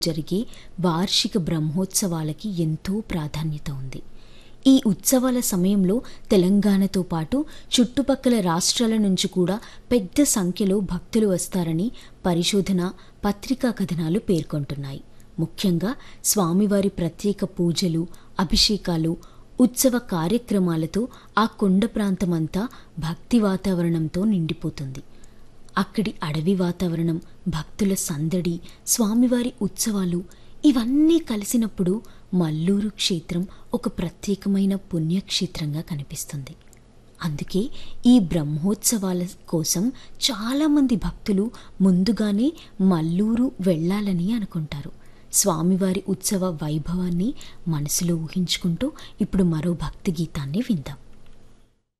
జరిగే వార్షిక బ్రహ్మోత్సవాలకి ఎంతో ప్రాధాన్యత ఉంది ఈ ఉత్సవాల సమయంలో తెలంగాణతో పాటు చుట్టుపక్కల రాష్ట్రాల నుంచి కూడా పెద్ద సంఖ్యలో భక్తులు వస్తారని పరిశోధన పత్రికా కథనాలు పేర్కొంటున్నాయి ముఖ్యంగా స్వామివారి ప్రత్యేక పూజలు అభిషేకాలు ఉత్సవ కార్యక్రమాలతో ఆ కొండ ప్రాంతమంతా భక్తి వాతావరణంతో నిండిపోతుంది అక్కడి అడవి వాతావరణం భక్తుల సందడి స్వామివారి ఉత్సవాలు ఇవన్నీ కలిసినప్పుడు మల్లూరు క్షేత్రం ఒక ప్రత్యేకమైన పుణ్యక్షేత్రంగా కనిపిస్తుంది అందుకే ఈ బ్రహ్మోత్సవాల కోసం చాలామంది భక్తులు ముందుగానే మల్లూరు వెళ్ళాలని అనుకుంటారు స్వామివారి ఉత్సవ వైభవాన్ని మనసులో ఊహించుకుంటూ ఇప్పుడు మరో భక్తి గీతాన్ని విందాం